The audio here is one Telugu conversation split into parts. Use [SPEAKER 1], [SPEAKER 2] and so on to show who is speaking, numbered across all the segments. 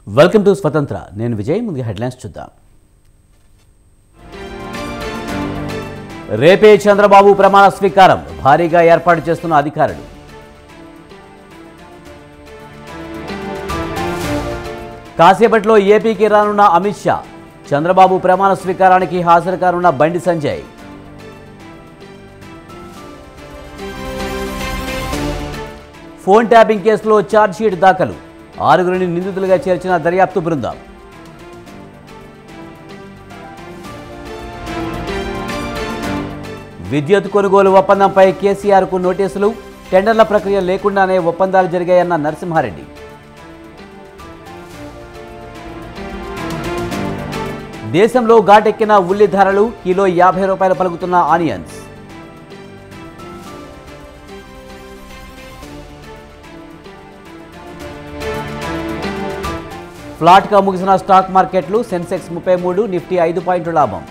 [SPEAKER 1] వెల్కమ్ టు స్వతంత్ర నేను విజయ్ ముందుగా హెడ్లైన్స్ చూద్దాం రేపే చంద్రబాబు ప్రమాణ స్వీకారం భారీగా ఏర్పాటు చేస్తున్న అధికారులు కాసేపట్లో ఏపీకి రానున్న అమిత్ షా చంద్రబాబు ప్రమాణ స్వీకారానికి హాజరు కానున్న బండి సంజయ్ ఫోన్ ట్యాపింగ్ కేసులో ఛార్జ్షీట్ దాఖలు ఆరుగురిని నిందితులుగా చేర్చిన దర్యాప్తు బృందం విద్యుత్ కొనుగోలు ఒప్పందంపై కేసీఆర్కు నోటీసులు టెండర్ల ప్రక్రియ లేకుండానే ఒప్పందాలు జరిగాయన్న నరసింహారెడ్డి దేశంలో ఘాటెక్కిన ఉల్లి ధరలు కిలో యాభై రూపాయలు పలుకుతున్న ఆనియన్స్ ఫ్లాట్గా ముగిసిన స్టాక్ మార్కెట్లు సెన్సెక్స్ ముప్పై మూడు నిఫ్టీ ఐదు పాయింట్ల లాభం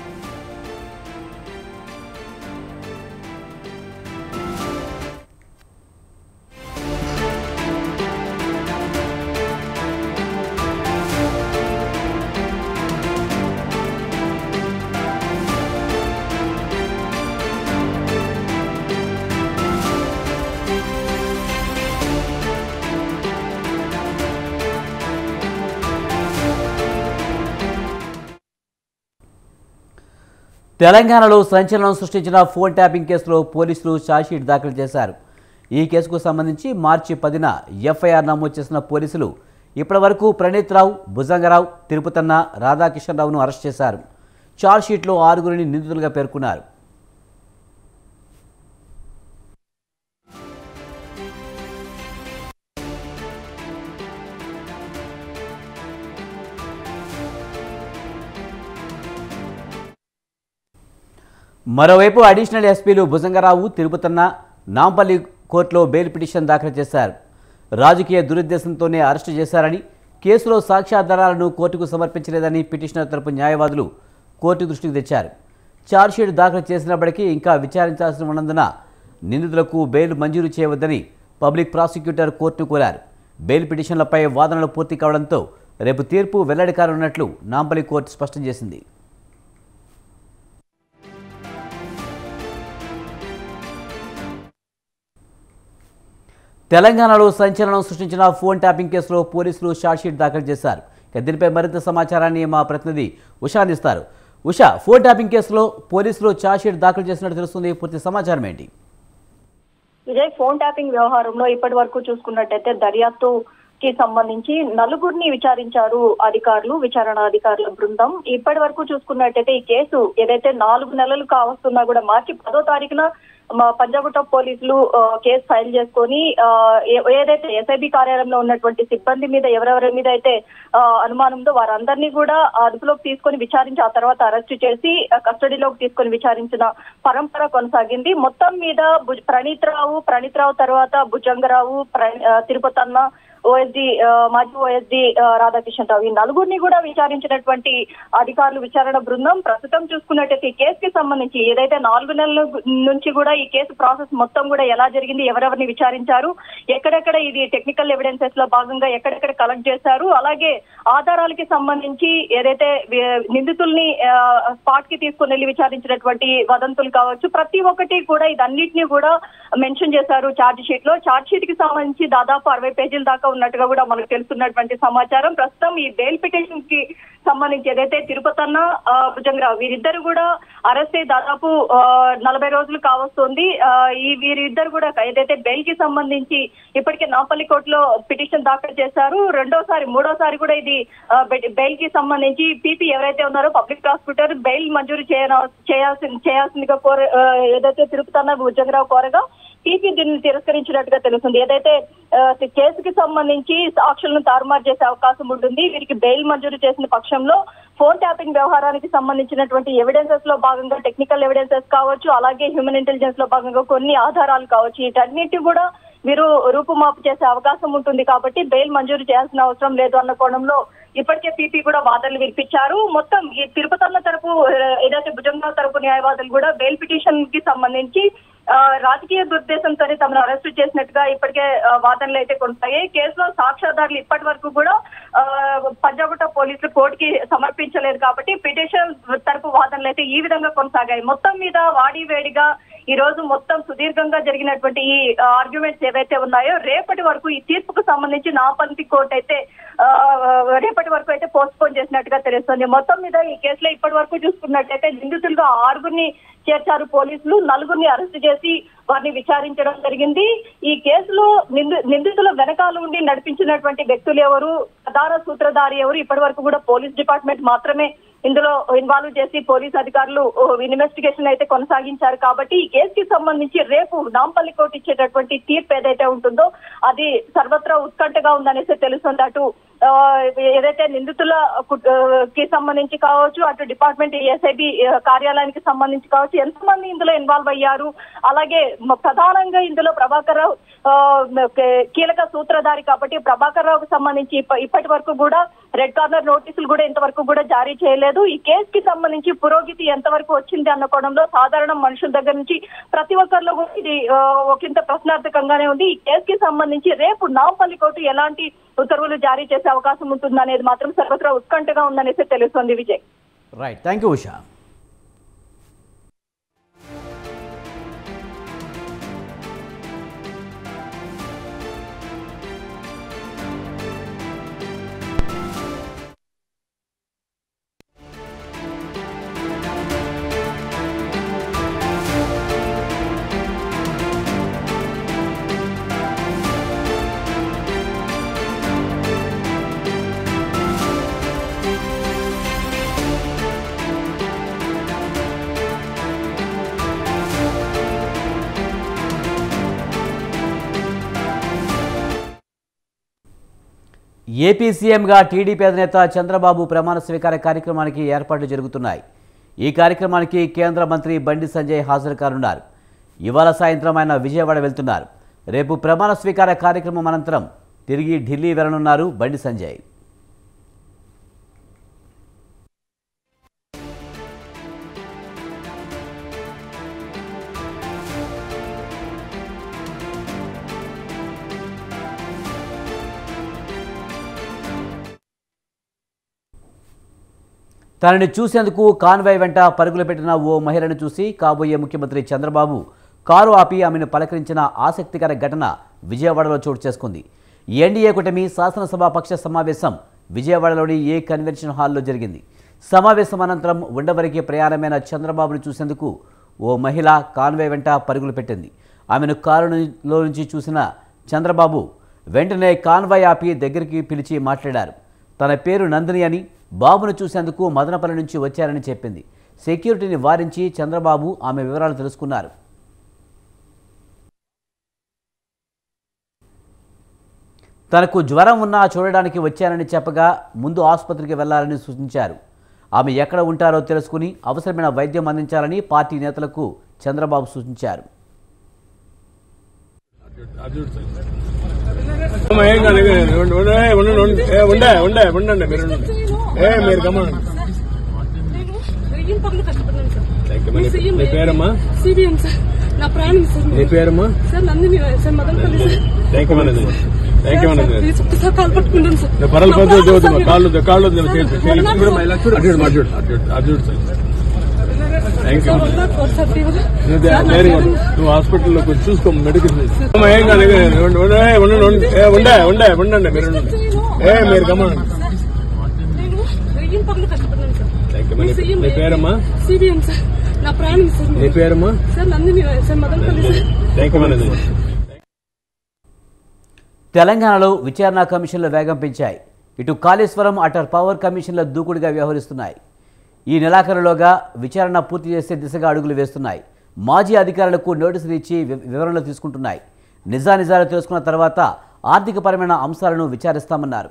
[SPEAKER 1] తెలంగాణలో సంచలనం సృష్టించిన ఫోన్ ట్యాపింగ్ కేసులో పోలీసులు ఛార్జ్షీట్ దాఖలు చేశారు ఈ కేసుకు సంబంధించి మార్చి పదిన ఎఫ్ఐఆర్ నమోదు చేసిన పోలీసులు ఇప్పటివరకు ప్రణీత్ రావు భుజంగరావు తిరుపతన్న రాధాకిషన్ రావును అరెస్ట్ చేశారు ఛార్జ్షీట్లో ఆరుగురిని నిందితులుగా పేర్కొన్నారు మరోవైపు అడిషనల్ ఎస్పీలు భుజంగరావు తిరుపతన్న నాంపల్లి కోర్టులో బెయిల్ పిటిషన్ దాఖలు చేశారు రాజకీయ దురుద్దేశంతోనే అరెస్టు చేశారని కేసులో సాక్ష్యాధారాలను కోర్టుకు సమర్పించలేదని పిటిషనర్ తరపు న్యాయవాదులు కోర్టు దృష్టికి తెచ్చారు ఛార్జ్షీట్ దాఖలు చేసినప్పటికీ ఇంకా విచారించాల్సి ఉన్నందున నిందితులకు బెయిల్ మంజూరు చేయవద్దని పబ్లిక్ ప్రాసిక్యూటర్ కోర్టును కోరారు బెయిల్ పిటిషన్లపై వాదనలు పూర్తి కావడంతో రేపు తీర్పు వెల్లడి కానున్నట్లు నాంపల్లి కోర్టు స్పష్టం చేసింది తెలంగాణలో సంచలనం సృష్టించిన ఫోన్ ట్యాపింగ్ కేసులో పోలీసులు షార్ట్షీట్ దాఖలు చేశారు ఇక దీనిపై మరింత సమాచారాన్ని మా ప్రతినిధి ఉషా అందిస్తారు ఉషా ఫోన్ ట్యాపింగ్ కేసులో పోలీసులు షార్ట్షీట్ దాఖలు చేసినట్టు తెలుస్తుంది పూర్తి సమాచారం ఏంటి
[SPEAKER 2] విజయ్ ఫోన్ ట్యాపింగ్ వ్యవహారంలో ఇప్పటి వరకు చూసుకున్నట్టయితే దర్యాప్తు కి సంబంధించి నలుగురిని విచారించారు అధికారులు విచారణ అధికారుల బృందం ఇప్పటి వరకు చూసుకున్నట్టయితే ఈ కేసు ఏదైతే నాలుగు నెలలు కావస్తున్నా కూడా మార్చి పదో తారీఖున మా పంజాగుట్ట పోలీసులు ఆ, కేసు ఫైల్ చేసుకొని ఆ, ఏ- ఏదైతే ఎస్ఐబి కార్యాలయంలో ఉన్నటువంటి సిబ్బంది మీద ఎవరెవరి మీద అయితే ఆ, అనుమానంతో వారందరినీ కూడా అదుపులోకి తీసుకొని విచారించి ఆ తర్వాత అరెస్ట్ చేసి ఆ, కస్టడీలోకి తీసుకొని విచారించిన పరంపర కొనసాగింది మొత్తం మీద భుజ్- ప్రణీత్ రావు ప్రణీత్ రావు తర్వాత భుజంగరావు ప్ర- ఆ, తిరుపతి అన్న ఓఎస్డి మాజీ ఓఎస్డి రాధాకిషన్ రావు ఈ నలుగురిని కూడా విచారించినటువంటి అధికారులు విచారణ బృందం ప్రస్తుతం చూసుకున్నట్టయితే ఈ కేసుకి సంబంధించి ఏదైతే నాలుగు నెలల నుంచి కూడా ఈ కేసు ప్రాసెస్ మొత్తం కూడా ఎలా జరిగింది ఎవరెవరిని విచారించారు ఎక్కడెక్కడ ఇది టెక్నికల్ ఎవిడెన్సెస్ లో భాగంగా ఎక్కడెక్కడ కలెక్ట్ చేశారు అలాగే ఆధారాలకి సంబంధించి ఏదైతే వి- నిందితుల్ని స్పాట్ కి తీసుకుని వెళ్ళి విచారించినటువంటి వదంతులు కావచ్చు ప్రతి ఒక్కటి కూడా ఇదన్నిటిని కూడా మెన్షన్ చేశారు ఛార్జ్ షీట్ లో ఛార్జ్ షీట్ కి సంబంధించి దాదాపు అరవై పేజీల దాకా ఉన్నట్టుగా కూడా మనకు తెలుస్తున్నటువంటి సమాచారం ప్రస్తుతం ఈ బెయిల్ పిటిషన్ కి సంబంధించి ఏదైతే తిరుపతి అన్న ఆ, భుజంగరావు వీరిద్దరు కూడా అరెస్ట్ అయ్యి దాదాపు ఆ, నలభై రోజులు కావస్తుంది ఆ, ఈ వీరిద్దరు కూడా ఏదైతే బెయిల్ కి సంబంధించి ఇప్పటికే నాపల్లి కోర్టులో పిటిషన్ దాఖలు చేశారు రెండోసారి మూడోసారి కూడా ఇది ఆ, బె- బెయిల్ కి సంబంధించి పీపీ ఎవరైతే ఉన్నారో పబ్లిక్ ప్రాసిక్యూటర్ బెయిల్ మంజూరు చేయన- చేయాల్సి చేయాల్సిందిగా కోర ఆ, ఏదైతే తిరుపతి అన్న భుజంగరావు కోరగా పీపీ దీన్ని తిరస్కరించినట్టుగా తెలుస్తుంది ఏదైతే ఆ, కేసుకి సంబంధించి సాక్షులను తారుమారు చేసే అవకాశం ఉంటుంది వీరికి బెయిల్ మంజూరు చేసిన పక్షంలో ఫోన్ ట్యాపింగ్ వ్యవహారానికి సంబంధించినటువంటి ఎవిడెన్సెస్ లో భాగంగా టెక్నికల్ ఎవిడెన్సెస్ కావచ్చు అలాగే హ్యూమన్ ఇంటెలిజెన్స్ లో భాగంగా కొన్ని ఆధారాలు కావచ్చు వీటన్నిటి కూడా వీరు రూపుమాపు చేసే అవకాశం ఉంటుంది కాబట్టి బెయిల్ మంజూరు చేయాల్సిన అవసరం లేదు అన్న కోణంలో ఇప్పటికే పీపీ కూడా వాదనలు వినిపించారు మొత్తం ఈ తిరుపతన్న తరపు ఆ, ఏదైతే భుజంగా తరపు న్యాయవాదులు కూడా బెయిల్ పిటిషన్ కి సంబంధించి ఆ, రాజకీయ దుర్దేశంతో తమను అరెస్టు చేసినట్టుగా ఇప్పటికే ఆ, వాదనలు అయితే కొనసాగాయి కేసులో సాక్ష్యాధారులు ఇప్పటి వరకు కూడా ఆ, పంజాగుట్ట పోలీసులు కోర్టుకి సమర్పించలేదు కాబట్టి పిటిషన్ తరపు వాదనలు అయితే ఈ విధంగా కొనసాగాయి మొత్తం మీద వాడి వేడిగా ఈ రోజు మొత్తం సుదీర్ఘంగా జరిగినటువంటి ఈ ఆర్గ్యుమెంట్స్ ఏవైతే ఉన్నాయో రేపటి వరకు ఈ తీర్పుకు సంబంధించి నాపంతి కోర్టు అయితే ఆ, రేపటి వరకు అయితే పోస్ట్ పోన్ చేసినట్టుగా తెలుస్తుంది మొత్తం మీద ఈ కేసులో ఇప్పటి వరకు చూసుకున్నట్టయితే నిందితులుగా ఆరుగురిని చేర్చారు పోలీసులు నలుగురిని అరెస్ట్ చేసి వారిని విచారించడం జరిగింది ఈ కేసులో నింది నిందితుల వెనకాల ఉండి నడిపించినటువంటి వ్యక్తులు ఎవరు ప్రధాన సూత్రధారి ఎవరు ఇప్పటి వరకు కూడా పోలీస్ డిపార్ట్మెంట్ మాత్రమే ఇందులో ఇన్వాల్వ్ చేసి పోలీస్ అధికారులు ఓ, ఇన్వెస్టిగేషన్ అయితే కొనసాగించారు కాబట్టి ఈ కేసుకి సంబంధించి రేపు నాంపల్లి కోర్టు ఇచ్చేటటువంటి తీర్పు ఏదైతే ఉంటుందో అది సర్వత్రా ఉత్కంఠగా ఉందనేసి తెలుస్తుంది అటు ఆ, ఏదైతే నిందితుల కు- ఆ, కి సంబంధించి కావచ్చు అటు డిపార్ట్మెంట్ ఎస్ఐబి కార్యాలయానికి సంబంధించి కావచ్చు ఎంతమంది ఇందులో ఇన్వాల్వ్ అయ్యారు అలాగే మ- ప్రధానంగా ఇందులో ప్రభాకర్ రావు ఆ, కే- కీలక సూత్రధారి కాబట్టి ప్రభాకర్ రావుకు సంబంధించి ఇప్ప- ఇప్పటి వరకు కూడా రెడ్ కార్నర్ నోటీసులు కూడా ఇంతవరకు కూడా జారీ చేయలేదు ఈ కేసు కి సంబంధించి పురోగతి ఎంతవరకు వచ్చింది అన్న కోణంలో సాధారణ మనుషుల దగ్గర నుంచి ప్రతి ఒక్కరిలో కూడా ఇది ఆ, ఒకంత ప్రశ్నార్థకంగానే ఉంది ఈ కేసు కి సంబంధించి రేపు నాంపల్లి కోర్టు ఎలాంటి ఉత్తర్వులు జారీ చేసే అవకాశం ఉంటుంది అనేది మాత్రం సర్వత్రా ఉత్కంఠగా ఉందనేసి తెలుస్తోంది Vijay
[SPEAKER 1] right thank you Usha AP సీఎంగా టీడీపీ అధినేత చంద్రబాబు ప్రమాణ స్వీకార కార్యక్రమానికి ఏర్పాట్లు జరుగుతున్నాయి ఈ కార్యక్రమానికి కేంద్ర మంత్రి బండి సంజయ్ హాజరు కానున్నారు ఇవాళ సాయంత్రం ఆయన విజయవాడ వెళ్తున్నారు రేపు ప్రమాణ స్వీకార కార్యక్రమం అనంతరం తిరిగి ఢిల్లీ వెళ్లనున్నారు బండి సంజయ్ తనని చూసేందుకు కాన్వాయ్ వెంట పరుగులు పెట్టిన ఓ మహిళను చూసి కాబోయే ముఖ్యమంత్రి చంద్రబాబు కారు ఆపి ఆమెను పలకరించిన ఆసక్తికర ఘటన విజయవాడలో చోటు చేసుకుంది ఎన్డీఏ కూటమి శాసనసభ పక్ష సమావేశం విజయవాడలోని ఏ కన్వెన్షన్ హాల్లో జరిగింది సమావేశం అనంతరం ఉండవరికి ప్రయాణమైన చంద్రబాబును చూసేందుకు ఓ మహిళ కాన్వాయ్ వెంట పరుగులు పెట్టింది ఆమెను కారులో నుంచి చూసిన చంద్రబాబు వెంటనే కాన్వాయ్ ఆపి దగ్గరికి పిలిచి మాట్లాడారు తన పేరు నందిని అని బాబును చూసేందుకు మదనపల్లి నుంచి వచ్చారని చెప్పింది సెక్యూరిటీని వారించి చంద్రబాబు ఆమె వివరాలు తెలుసుకున్నారు తనకు జ్వరం ఉన్నా చూడడానికి వచ్చారని చెప్పగా ముందు ఆసుపత్రికి వెళ్లాలని సూచించారు ఆమె ఎక్కడ ఉంటారో తెలుసుకుని అవసరమైన వైద్యం అందించాలని పార్టీ నేతలకు చంద్రబాబు సూచించారు
[SPEAKER 3] అమ్మ, ఏం కాదు, ఏం కాదు. ఉండు, ఉండు, ఏ, ఉండండి, ఉండండి. ఏ, ఉండే ఉండే ఉండండి మీరు ఉండండి. ఏ మీరు గమనండి
[SPEAKER 4] నేను వెయ్యి పనులు కష్టపడ్డాను సార్
[SPEAKER 3] థ్యాంక్ యూ.
[SPEAKER 4] మీ
[SPEAKER 3] నీ-
[SPEAKER 4] సీఎం
[SPEAKER 3] నీ పేరమ్మా
[SPEAKER 4] సిబిఎం సార్ నా ప్రాణం సార్
[SPEAKER 3] నీ పేరమ్మా
[SPEAKER 4] sir Nandini sir Madanapalle sir
[SPEAKER 3] thank you మనది థ్యాంక్ యూ
[SPEAKER 4] సార్,
[SPEAKER 3] మనది
[SPEAKER 4] ప్లీజ్ ఒక్కసారి కాల్ పట్టుకుంటాను సార్
[SPEAKER 3] నువ్వు పరల
[SPEAKER 4] నా
[SPEAKER 3] పద్ధతి
[SPEAKER 4] ప్రాణం
[SPEAKER 3] చదువుతున్నా
[SPEAKER 4] సార్
[SPEAKER 3] కాళ్ళు కాళ్ళు చేయి- చేయి- చేయి-
[SPEAKER 4] వదలకు
[SPEAKER 3] చూడు,
[SPEAKER 4] సార్.
[SPEAKER 3] ఇలా చూడు, అటు చూడు, అటు చూడు, అటు చూడు, అటు చూడు సార్ థ్యాంక్ యూ
[SPEAKER 4] సార్ వదలకు సార్ ఫీవర్.
[SPEAKER 3] నువ్వు
[SPEAKER 4] సార్, నా
[SPEAKER 3] ధైర్యం
[SPEAKER 4] ప్రాణం-
[SPEAKER 3] ఉండు. నువ్వు హాస్పిటల్లో కొంచెం చూసుకో మెడికల్ అమ్మ, ఏం కాదు, ఏం కాదు. ఉండు, ఉండు, ఏ, ఉండండి, ఉండండి. ఏ, ఉండే ఉండే ఉండండి మీరు ఉండండి. ఏ మీరు గమనండి
[SPEAKER 4] నేను వెయ్యి పనులు కష్టపడ్డాను సార్
[SPEAKER 3] థ్యాంక్ యూ
[SPEAKER 4] మీ
[SPEAKER 3] మనది
[SPEAKER 4] సీఎం
[SPEAKER 3] నీ పేరమ్మా
[SPEAKER 4] సిబిఎం సార్ నా ప్రాణం సార్
[SPEAKER 3] నీ పేరమ్మా
[SPEAKER 4] sir Nandini sir Madanapalle sir
[SPEAKER 3] thank you మనది
[SPEAKER 1] తెలంగాణలో విచారణ కమిషన్ల వేగం పెంచాయి ఇటు కాళేశ్వరం అటు పవర్ కమిషన్ల దూకుడుగా వ్యవహరిస్తున్నాయి ఈ నెలాఖరులోగా విచారణ పూర్తి చేసే దిశగా అడుగులు వేస్తున్నాయి మాజీ అధికారులకు నోటీసులు ఇచ్చి వి- వివరణలు తీసుకుంటున్నాయి నిజానిజాలు తెలుసుకున్న తర్వాత ఆర్థికపరమైన అంశాలను విచారిస్తామన్నారు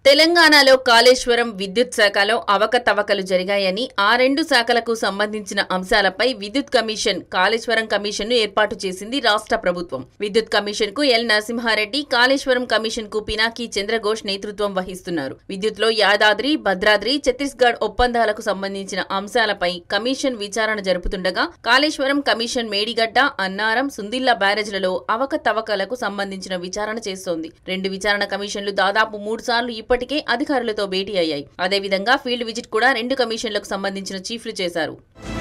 [SPEAKER 5] తెలంగాణలో కాళేశ్వరం విద్యుత్ శాఖలో అవకతవకలు జరిగాయని ఆ రెండు శాఖలకు సంబంధించిన అంశాలపై విద్యుత్ కమిషన్ కాళేశ్వరం కమిషన్ ను ఏర్పాటు చేసింది రాష్ట్ర ప్రభుత్వం విద్యుత్ కమిషన్ కు ఎల్ నరసింహారెడ్డి కాళేశ్వరం కమిషన్ కు పినాకి చంద్రఘోష్ నేతృత్వం వహిస్తున్నారు విద్యుత్ లో యాదాద్రి భద్రాద్రి ఛత్తీస్గఢ్ ఒప్పందాలకు సంబంధించిన అంశాలపై కమిషన్ విచారణ జరుపుతుండగా కాళేశ్వరం కమిషన్ మేడిగడ్డ అన్నారం సుందిల్లా బ్యారేజ్లలో అవకతవకలకు సంబంధించిన విచారణ చేస్తోంది రెండు విచారణ కమిషన్లు దాదాపు మూడు సార్లు ఇప్పటికే అధికారులతో భేటీ అయ్యాయి అదేవిధంగా ఫీల్డ్ విజిట్ కూడా రెండు కమిషన్లకు సంబంధించిన చీఫ్లు చేశారు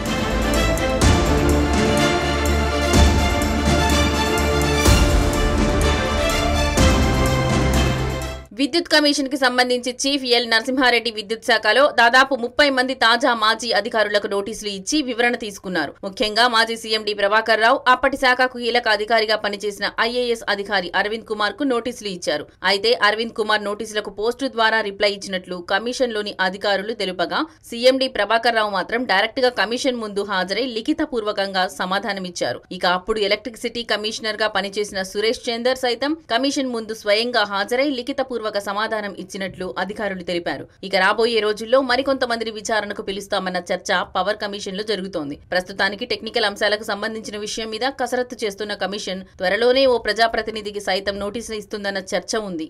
[SPEAKER 5] విద్యుత్ కమిషన్ కి సంబంధించి చీఫ్ ఎల్ నరసింహారెడ్డి విద్యుత్ శాఖలో దాదాపు ముప్పై మంది తాజా మాజీ అధికారులకు నోటీసులు ఇచ్చి వివరణ తీసుకున్నారు ముఖ్యంగా మాజీ సీఎండీ ప్రభాకర్ రావు అప్పటి శాఖకు కీలక అధికారిగా పనిచేసిన ఐఏఎస్ అధికారి అరవింద్ కుమార్ కు నోటీసులు ఇచ్చారు అయితే అరవింద్ కుమార్ నోటీసులకు పోస్టు ద్వారా రిప్లై ఇచ్చినట్లు కమిషన్ లోని అధికారులు తెలుపగా సీఎండీ ప్రభాకర్ రావు మాత్రం డైరెక్ట్ గా కమిషన్ ముందు హాజరై లిఖిత పూర్వకంగా సమాధానమిచ్చారు ఇక అప్పుడు ఎలక్ట్రిసిటీ కమిషనర్ గా పనిచేసిన సురేష్ చందర్ సైతం కమిషన్ ముందు స్వయంగా హాజరై లిఖిత పూర్వక సమాధానం ఇచ్చినట్లు అధికారులు తెలిపారు ఇక రాబోయే రోజుల్లో మరికొంతమందిని విచారణకు పిలుస్తామన్న చర్చ పవర్ కమిషన్ లో జరుగుతోంది ప్రస్తుతానికి టెక్నికల్ అంశాలకు సంబంధించిన విషయం మీద కసరత్తు చేస్తున్న కమిషన్ త్వరలోనే ఓ ప్రజాప్రతినిధికి సైతం నోటీసులు ఇస్తుందన్న చర్చ ఉంది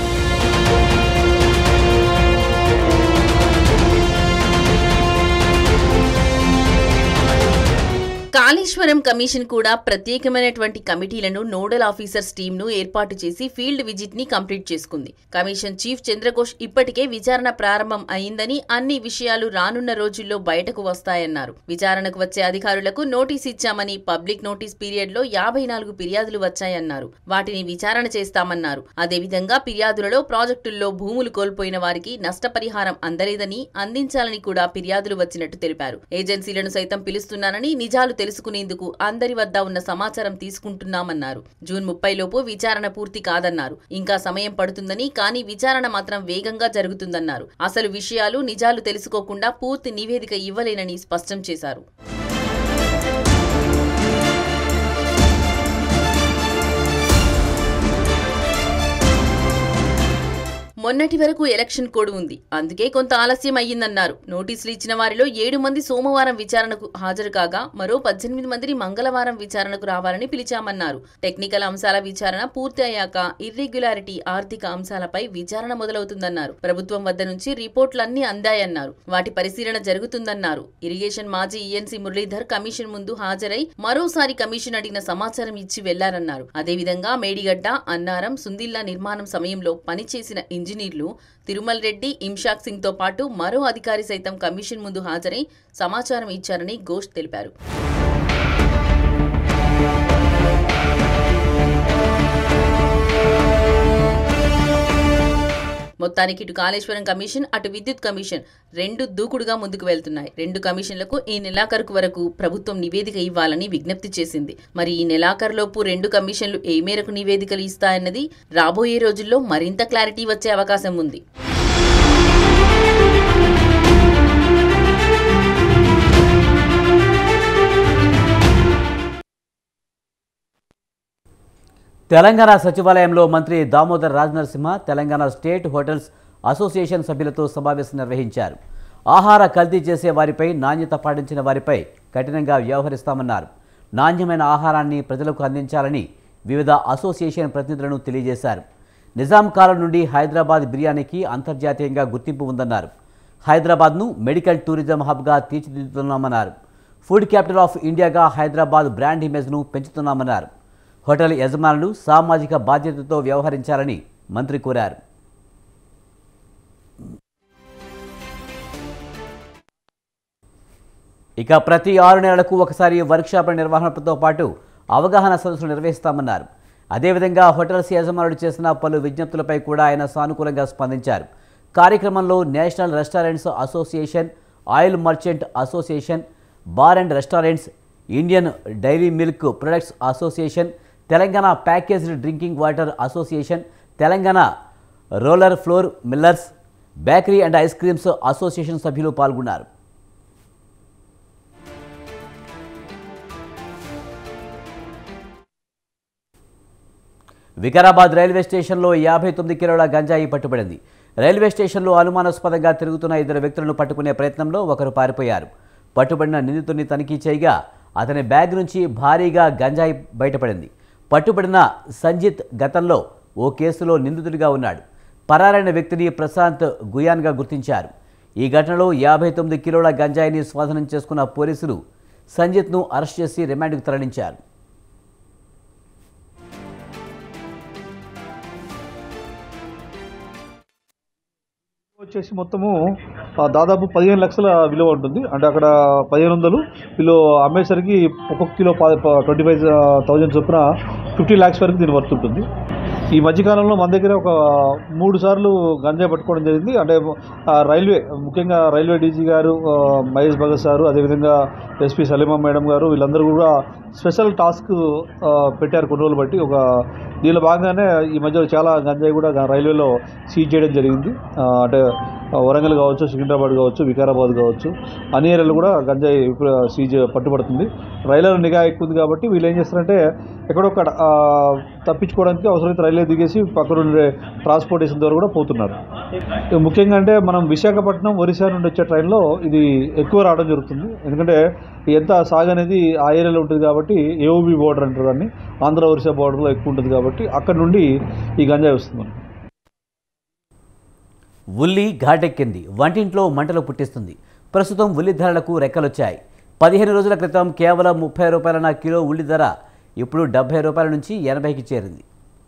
[SPEAKER 5] కాళేశ్వరం కమిషన్ కూడా ప్రత్యేకమైనటువంటి కమిటీలను నోడల్ ఆఫీసర్స్ టీమ్ ను ఏర్పాటు చేసి ఫీల్డ్ విజిట్ ని కంప్లీట్ చేసుకుంది కమిషన్ చీఫ్ చంద్రఘోష్ ఇప్పటికే విచారణ ప్రారంభం అయిందని అన్ని విషయాలు రానున్న రోజుల్లో బయటకు వస్తాయన్నారు విచారణకు వచ్చే అధికారులకు నోటీస్ ఇచ్చామని పబ్లిక్ నోటీస్ పీరియడ్ లో యాభై నాలుగు ఫిర్యాదులు వచ్చాయన్నారు వాటిని విచారణ చేస్తామన్నారు అదేవిధంగా ఫిర్యాదులలో ప్రాజెక్టుల్లో భూములు కోల్పోయిన వారికి నష్టపరిహారం అందలేదని అందించాలని కూడా ఫిర్యాదులు వచ్చినట్టు తెలిపారు ఏజెన్సీలను సైతం పిలుస్తున్నానని నిజాలు తెలుసుకునేందుకు అందరి వద్ద ఉన్న సమాచారం తీసుకుంటున్నామన్నారు జూన్ ముప్పై లోపు విచారణ పూర్తి కాదన్నారు ఇంకా సమయం పడుతుందని కానీ విచారణ మాత్రం వేగంగా జరుగుతుందన్నారు అసలు విషయాలు నిజాలు తెలుసుకోకుండా పూర్తి నివేదిక ఇవ్వలేనని స్పష్టం చేశారు మొన్నటి వరకు ఎలక్షన్ కోడ్ ఉంది అందుకే కొంత ఆలస్యం అయ్యిందన్నారు నోటీసులు ఇచ్చిన వారిలో ఏడు మంది సోమవారం విచారణకు హాజరు కాగా మరో పద్దెనిమిది మందిని మంగళవారం విచారణకు రావాలని పిలిచామన్నారు టెక్నికల్ అంశాల విచారణ పూర్తి అయ్యాక ఇర్రెగ్యులారిటీ ఆర్థిక అంశాలపై విచారణ మొదలవుతుందన్నారు ప్రభుత్వం వద్ద నుంచి రిపోర్టులన్నీ అందాయన్నారు వాటి పరిశీలన జరుగుతుందన్నారు ఇరిగేషన్ మాజీ ఈఎన్సీ మురళీధర్ కమిషన్ ముందు హాజరై మరోసారి కమిషన్ అడిగిన సమాచారం ఇచ్చి వెళ్లారన్నారు అదేవిధంగా మేడిగడ్డ అన్నారం సుందిల్లా నిర్మాణం సమయంలో పనిచేసిన ఇంజనీర్లు తిరుమల్ రెడ్డి ఇమ్షాక్ సింగ్ తో పాటు మరో అధికారి సైతం కమిషన్ ముందు హాజరై సమాచారం ఇచ్చారని ఘోష్ తెలిపారు మొత్తానికి ఇటు కాళేశ్వరం కమిషన్ అటు విద్యుత్ కమిషన్ రెండు దూకుడుగా ముందుకు వెళ్తున్నాయి రెండు కమిషన్లకు ఈ నెలాఖరుకు వరకు ప్రభుత్వం నివేదిక ఇవ్వాలని విజ్ఞప్తి చేసింది మరి ఈ నెలాఖరులోపు రెండు కమిషన్లు ఏ మేరకు నివేదికలు ఇస్తాయన్నది రాబోయే రోజుల్లో మరింత క్లారిటీ వచ్చే అవకాశం ఉంది
[SPEAKER 1] తెలంగాణ సచివాలయంలో మంత్రి Damodar Rajanarasimha Telangana state hotels association సభ్యులతో సమావేశం నిర్వహించారు ఆహార కల్తీ చేసే వారిపై నాణ్యత పాటించిన వారిపై కఠినంగా వ్యవహరిస్తామన్నారు నాణ్యమైన ఆహారాన్ని ప్రజలకు అందించాలని వివిధ అసోసియేషన్ ప్రతినిధులను తెలియజేశారు నిజాం కాలం నుండి హైదరాబాద్ బిర్యానీకి అంతర్జాతీయంగా గుర్తింపు ఉందన్నారు హైదరాబాద్ను మెడికల్ టూరిజం హబ్గా తీర్చిదిద్దుతున్నామన్నారు ఫుడ్ క్యాపిటల్ ఆఫ్ ఇండియాగా హైదరాబాద్ బ్రాండ్ ఇమేజ్ను పెంచుతున్నామన్నారు హోటల్ యజమానులు సామాజిక బాధ్యతతో వ్యవహరించాలని మంత్రి కోరారు ఇక ప్రతి ఆరు నెలలకు ఒకసారి వర్క్షాప్ల నిర్వహణతో పాటు అవగాహన సదస్సులు నిర్వహిస్తామన్నారు అదేవిధంగా హోటల్స్ యజమానులు చేసిన పలు విజ్ఞప్తులపై కూడా ఆయన సానుకూలంగా స్పందించారు కార్యక్రమంలో national restaurants association oil merchant association bar and restaurants Indian dairy milk products association Telangana packaged drinking water association Telangana roller flour millers bakery and ice creams association సభ్యులు పాల్గొన్నారు వికారాబాద్ రైల్వే స్టేషన్లో యాభై తొమ్మిది కిలోల గంజాయి పట్టుబడింది రైల్వే స్టేషన్లో అనుమానాస్పదంగా తిరుగుతున్న ఇద్దరు వ్యక్తులను పట్టుకునే ప్రయత్నంలో ఒకరు పారిపోయారు పట్టుబడిన నిందితుడిని తనిఖీ చేయగా అతని బ్యాగ్ నుంచి భారీగా గంజాయి బయటపడింది పట్టుబడిన సంజిత్ గతంలో ఓ కేసులో నిందితుడిగా ఉన్నాడు పరారైన వ్యక్తిని ప్రశాంత్ గుయాన్గా గుర్తించారు ఈ ఘటనలో యాభై తొమ్మిది కిలోల గంజాయిని స్వాధీనం చేసుకున్న పోలీసులు సంజిత్ను అరెస్ట్ చేసి రిమాండ్కు తరలించారు
[SPEAKER 6] వచ్చేసి మొత్తము ఆ, దాదాపు పదిహేను లక్షల విలువ ఉంటుంది అంటే అక్కడ పదిహేను వందలు వీళ్ళు అమ్మేసరికి ఒక్కొక్క కిలో ట్వంటీ ఫైవ్ థౌజండ్ చొప్పున ఫిఫ్టీ ల్యాక్స్ వరకు దీని వర్త్ ఉంటుంది ఈ మధ్యకాలంలో మన దగ్గర ఒక మూడు సార్లు గంజాయి పట్టుకోవడం జరిగింది అంటే ఆ, రైల్వే ముఖ్యంగా రైల్వే డీజీ గారు ఆ, మహేష్ భగత్ సారు అదేవిధంగా ఎస్పీ సలీమా మేడం గారు వీళ్ళందరూ కూడా స్పెషల్ టాస్క్ ఆ, పెట్టారు కొన్ని రోజులు బట్టి ఒక దీనిలో భాగంగానే ఈ మధ్య చాలా గంజాయి కూడా గా- రైల్వేలో సీజ్ చేయడం జరిగింది ఆ, అంటే ఆ, వరంగల్ కావచ్చు సికింద్రాబాద్ కావచ్చు వికారాబాద్ కావచ్చు అన్ని ఏరియాలో కూడా గంజాయి ఇప్పుడు సీజ్ పట్టుబడుతుంది రైల్వేలో నిఘా ఎక్కువ ఉంది కాబట్టి వీళ్ళు ఏం చేస్తారంటే ఎక్కడొక్కడ ఆ, తప్పించుకోవడానికి అవసరమైతే రైల్వే దిగేసి పక్కన ఉండే ట్రాన్స్పోర్టేషన్ ద్వారా కూడా పోతున్నారు ఇక ముఖ్యంగా అంటే మనం విశాఖపట్నం ఒరిస్సా నుండి వచ్చే ట్రైన్లో ఇది ఎక్కువ రావడం జరుగుతుంది ఎందుకంటే ఎంత సాగు అనేది ఆ ఏరియాలో ఉంటుంది కాబట్టి ఏఓబి బోర్డర్ అంటారు దాన్ని ఆంధ్ర ఒరిస్సా బోర్డర్లో ఎక్కువ ఉంటుంది కాబట్టి అక్కడ నుండి ఈ గంజాయి వస్తుంది మనకి.
[SPEAKER 1] ఉల్లి ఘాటెక్కింది వంటింట్లో మంటలు పుట్టిస్తుంది ప్రస్తుతం ఉల్లి ధరలకు రెక్కలొచ్చాయి పదిహేను రోజుల క్రితం కేవలం ముప్పై రూపాయల కిలో ఉల్లి ధర ఇప్పుడు డెబ్బై రూపాయల నుంచి ఎనభైకి చేరింది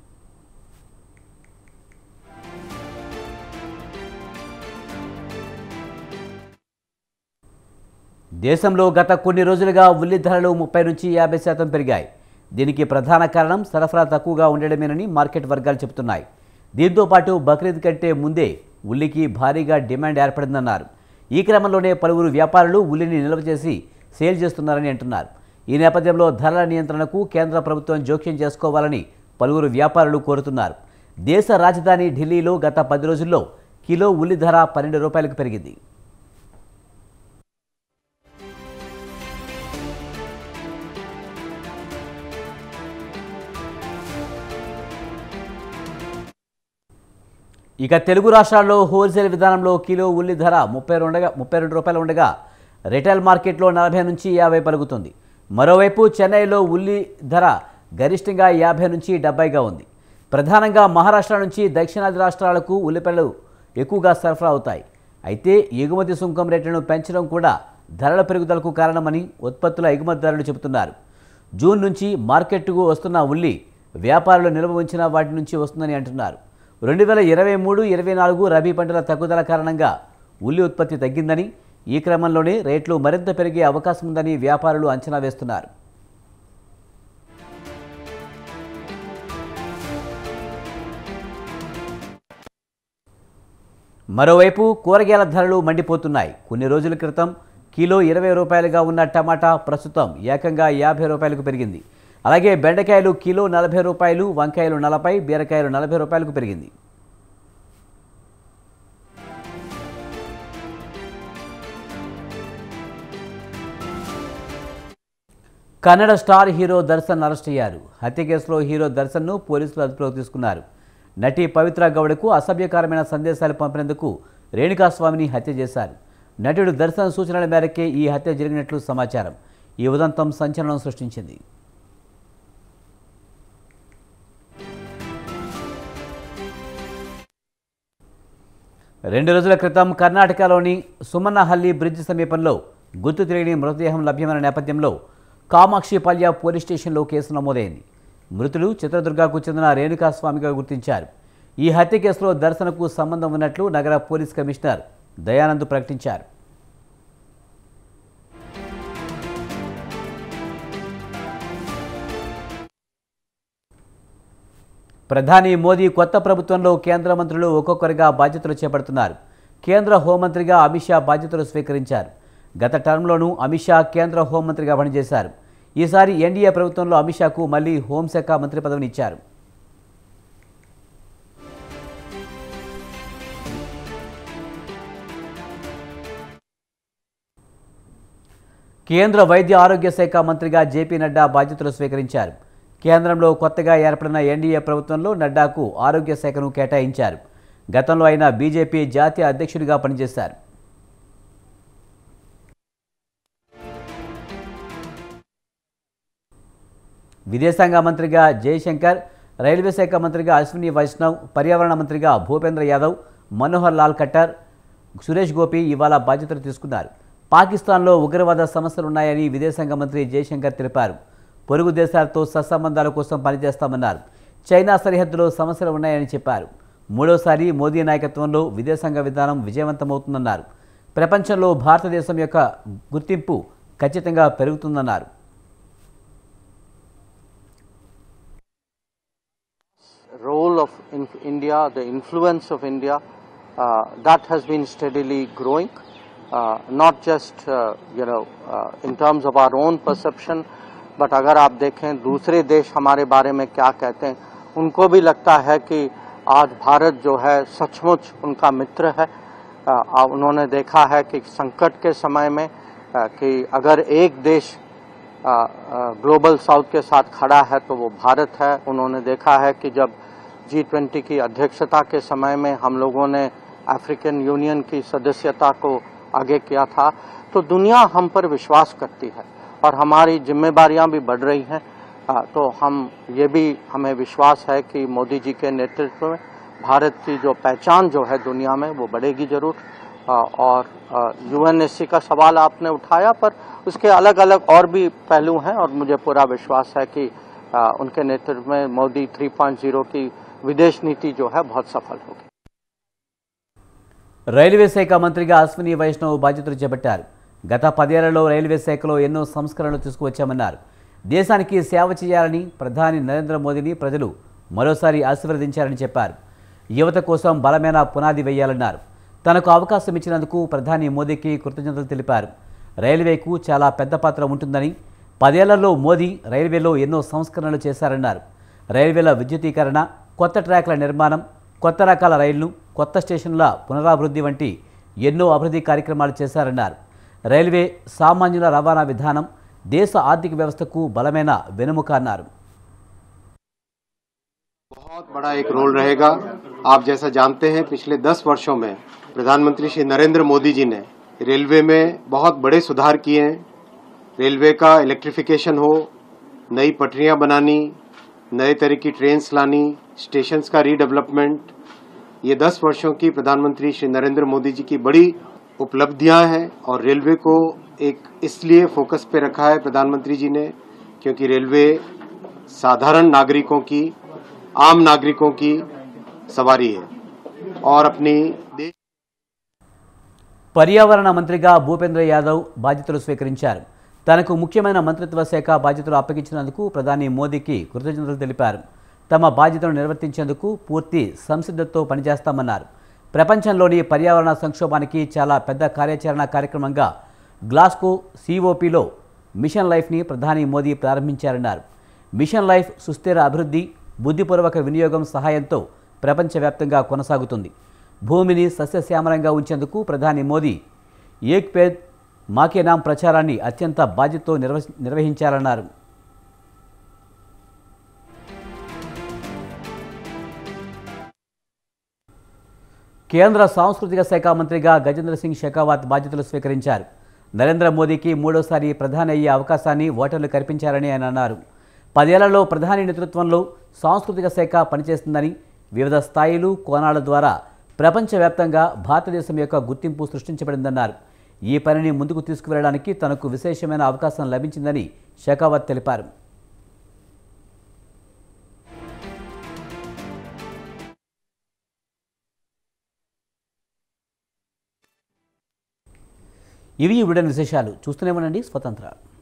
[SPEAKER 1] దేశంలో గత కొన్ని రోజులుగా ఉల్లి ధరలు ముప్పై నుంచి యాభై శాతం పెరిగాయి దీనికి ప్రధాన కారణం సరఫరా తక్కువగా ఉండడమేనని మార్కెట్ వర్గాలు చెబుతున్నాయి దీంతో పాటు బక్రీద్ కంటే ముందే ఉల్లికి భారీగా డిమాండ్ ఏర్పడిందన్నారు ఈ క్రమంలోనే పలువురు వ్యాపారులు ఉల్లిని నిల్వ చేసి సేల్ చేస్తున్నారని అంటున్నారు ఈ నేపథ్యంలో ధరల నియంత్రణకు కేంద్ర ప్రభుత్వం జోక్యం చేసుకోవాలని పలువురు వ్యాపారులు కోరుతున్నారు దేశ రాజధాని ఢిల్లీలో గత పది రోజుల్లో కిలో ఉల్లి ధర పన్నెండు రూపాయలకు పెరిగింది ఇక తెలుగు రాష్ట్రాల్లో హోల్సేల్ విధానంలో కిలో ఉల్లి ధర ముప్పై రెండుగా ముప్పై రెండు రూపాయలు ఉండగా రిటైల్ మార్కెట్లో నలభై నుంచి యాభై పలుకుతుంది మరోవైపు చెన్నైలో ఉల్లి ధర గరిష్టంగా యాభై నుంచి డెబ్బైగా ఉంది ప్రధానంగా మహారాష్ట్ర నుంచి దక్షిణాది రాష్ట్రాలకు ఉల్లిపాయలు ఎక్కువగా సరఫరా అవుతాయి అయితే ఎగుమతి సుంకం రేట్లను పెంచడం కూడా ధరల పెరుగుదలకు కారణమని ఉత్పత్తుల ఎగుమతిదారులు చెబుతున్నారు జూన్ నుంచి మార్కెట్కు వస్తున్న ఉల్లి వ్యాపారులు నిల్వ ఉంచిన వాటి నుంచి వస్తుందని అంటున్నారు రెండు వేల ఇరవై మూడు ఇరవై నాలుగు రబీ పంటల తగ్గుదల కారణంగా ఉల్లి ఉత్పత్తి తగ్గిందని ఈ క్రమంలోనే రేట్లు మరింత పెరిగే అవకాశం ఉందని వ్యాపారులు అంచనా వేస్తున్నారు మరోవైపు కూరగాయల ధరలు మండిపోతున్నాయి కొన్ని రోజుల క్రితం కిలో ఇరవై రూపాయలుగా ఉన్న టమాటా ప్రస్తుతం ఏకంగా యాభై రూపాయలకు పెరిగింది అలాగే బెండకాయలు కిలో నలభై రూపాయలు వంకాయలు నలభై బీరకాయలు నలభై రూపాయలకు పెరిగింది Kannada star hero Darshan arrest అయ్యారు హత్య కేసులో హీరో దర్శన్ను పోలీసులు అదుపులోకి తీసుకున్నారు నటి పవిత్ర గౌడకు అసభ్యకరమైన సందేశాలు పంపినందుకు రేణుకాస్వామిని హత్య చేశారు నటుడు దర్శన్ సూచనల మేరకే ఈ హత్య జరిగినట్లు సమాచారం ఈ ఉదంతం సంచలనం సృష్టించింది రెండు రోజుల క్రితం కర్ణాటకలోని సుమన్నహల్లి బ్రిడ్జ్ సమీపంలో గుర్తు తెలియని మృతదేహం లభ్యమైన నేపథ్యంలో కామాక్షిపల్య పోలీస్ స్టేషన్లో కేసు నమోదైంది మృతులు చిత్రదుర్గకు చెందిన రేణుకాస్వామిగా గుర్తించారు ఈ హత్య కేసులో దర్శనకు సంబంధం ఉన్నట్లు నగర పోలీస్ కమిషనర్ దయానంద్ ప్రకటించారు ప్రధాని మోదీ కొత్త ప్రభుత్వంలో కేంద్ర మంత్రులు ఒక్కొక్కరిగా బాధ్యతలు చేపడుతున్నారు కేంద్ర హోంమంత్రిగా అమిత్ షా బాధ్యతలు స్వీకరించారు గత టర్మ్లోనూ అమిత్ షా కేంద్ర హోంమంత్రిగా పనిచేశారు ఈసారి ఎన్డీఏ ప్రభుత్వంలో అమిత్ షాకు మళ్లీ హోంశాఖ మంత్రి పదవిని ఇచ్చారు కేంద్ర వైద్య ఆరోగ్య శాఖ మంత్రిగా జేపీ నడ్డా బాధ్యతలు స్వీకరించారు కేంద్రంలో కొత్తగా ఏర్పడిన ఎన్డీఏ ప్రభుత్వంలో నడ్డాకు ఆరోగ్య శాఖను కేటాయించారు గతంలో ఆయన బీజేపీ జాతీయ అధ్యక్షుడిగా పనిచేశారు విదేశాంగ మంత్రిగా జయశంకర్ రైల్వే శాఖ మంత్రిగా అశ్విని వైష్ణవ్ పర్యావరణ మంత్రిగా భూపేంద్ర యాదవ్ మనోహర్ లాల్ ఖట్టర్ సురేష్ గోపి ఇవాళ బాధ్యతలు తీసుకున్నారు పాకిస్తాన్లో ఉగ్రవాద సమస్యలున్నాయని విదేశాంగ మంత్రి జయశంకర్ తెలిపారు పొరుగు దేశాలతో సత్సంబంధాల కోసం పనిచేస్తామన్నారు చైనా సరిహద్దులో సమస్యలు ఉన్నాయని చెప్పారు మూడోసారి మోదీ నాయకత్వంలో విదేశాంగ విధానం విజయవంతమవుతుందన్నారు ప్రపంచంలో భారతదేశం యొక్క గుర్తింపు ఖచ్చితంగా పెరుగుతుందన్నారు
[SPEAKER 7] role of in India, the influence of India, uh, that has been steadily growing. Uh, not just uh, you know uh, in terms of our own perception, but अगर आप देखें दूसरे देश हमारे बारे में क्या कहते हैं उनको भी लगता है कि आज भारत जो है सचमुच उनका मित्र है आ, आ, उन्होंने देखा है कि संकट के समय में आ, कि अगर एक देश आ, आ, ग्लोबल साउथ के साथ खड़ा है तो वो भारत है उन्होंने देखा है कि जब जी ट्वेंटी की अध्यक्षता के समय में हम लोगों ने अफ्रीकन यूनियन की सदस्यता को आगे किया था तो दुनिया हम पर विश्वास करती है और हमारी जिम्मेदारियां भी बढ़ रही हैं आ, तो हम ये भी हमें विश्वास है कि मोदी जी के नेतृत्व में भारत की जो पहचान जो है दुनिया में वो बढ़ेगी जरूर आ, और यूएनएससी का सवाल आपने उठाया पर उसके अलग अलग और भी पहलू हैं और मुझे पूरा विश्वास है कि आ, उनके नेतृत्व में मोदी 3.0 की विदेश नीति जो है बहुत सफल होगी
[SPEAKER 1] రైల్వే శాఖ మంత్రిగా అశ్విని వైష్ణవ్ బాధ్యతలు చేపట్టారు గత పదేళ్లలో రైల్వే శాఖలో ఎన్నో సంస్కరణలు తీసుకువచ్చామన్నారు దేశానికి సేవ చేయాలని ప్రధాని నరేంద్ర మోదీని ప్రజలు మరోసారి ఆశీర్వదించారని చెప్పారు యువత కోసం బలమైన పునాది వేయాలన్నారు తనకు అవకాశం ఇచ్చినందుకు ప్రధాని మోదీకి కృతజ్ఞతలు తెలిపారు రైల్వేకు చాలా పెద్ద పాత్ర ఉంటుందని పదేళ్లలో మోదీ రైల్వేలో ఎన్నో సంస్కరణలు చేశారన్నారు రైల్వేల విద్యుదీకరణ కొత్త ట్రాక్ల నిర్మాణం కొత్త రకాల రైళ్లు కొత్త స్టేషన్ల పునరాభివృద్ధి వంటి ఎన్నో అభివృద్ధి కార్యక్రమాలు చేశారన్నారు రైల్వే సామాన్యుల రవాణా విధానం దేశ ఆర్థిక వ్యవస్థకు బలమైన వెనుముక అన్నారు
[SPEAKER 8] बहुत बड़ा एक रोल रहेगा आप जैसा जानते हैं पिछले 10 वर्षों में प्रधानमंत्री श्री नरेंद्र मोदी जी ने रेलवे में बहुत बड़े सुधार किए हैं रेलवे का इलेक्ट्रिफिकेशन हो नई पटरियां बनानी नए तरह की ट्रेन्स लानी स्टेशन का रीडेवलपमेंट ये 10 वर्षों की प्रधानमंत्री श्री नरेंद्र मोदी जी की बड़ी उपलब्धियां हैं और रेलवे को एक इसलिए फोकस पे रखा है प्रधानमंत्री जी ने क्योंकि रेलवे साधारण नागरिकों की आम नागरिकों की सवारी है और अपनी देश
[SPEAKER 1] పర్యావరణ మంత్రిగా భూపేంద్ర యాదవ్ బాధ్యతలు స్వీకరించారు తనకు ముఖ్యమైన మంత్రిత్వ శాఖ బాధ్యతలు అప్పగించినందుకు ప్రధాని మోదీకి కృతజ్ఞతలు తెలిపారు తమ బాధ్యతను నిర్వర్తించేందుకు పూర్తి సంసిద్ధతతో పనిచేస్తామన్నారు ప్రపంచంలోని పర్యావరణ సంక్షోభానికి చాలా పెద్ద కార్యాచరణ కార్యక్రమంగా గ్లాస్కో సిఓపిలో మిషన్ లైఫ్ని ప్రధాని మోదీ ప్రారంభించారన్నారు మిషన్ లైఫ్ సుస్థిర అభివృద్ధి బుద్ధిపూర్వక వినియోగం సహాయంతో ప్రపంచవ్యాప్తంగా కొనసాగుతుంది భూమిని సస్యశ్యామలంగా ఉంచేందుకు ప్రధాని మోదీ ఏక్ పేద్ మాకే నామ్ ప్రచారాన్ని అత్యంత బాధ్యతతో నిర్వ నిర్వహించారన్నారు కేంద్ర సాంస్కృతిక శాఖ మంత్రిగా గజేంద్ర సింగ్ షెకావత్ బాధ్యతలు స్వీకరించారు నరేంద్ర మోదీకి మూడోసారి ప్రధాని అయ్యే అవకాశాన్ని ఓటర్లు కల్పించారని ఆయన అన్నారు పదేళ్లలో ప్రధాని నేతృత్వంలో సాంస్కృతిక శాఖ పనిచేస్తుందని వివిధ స్థాయిలు కోణాల ద్వారా ప్రపంచవ్యాప్తంగా భారతదేశం యొక్క గుర్తింపు సృష్టించబడిందన్నారు ఈ పనిని ముందుకు తీసుకువెళ్ళడానికి తనకు విశేషమైన అవకాశం లభించిందని షెకావత్ తెలిపారు ఇవి ఈ విడని విశేషాలు చూస్తూనే ఉండండి స్వతంత్ర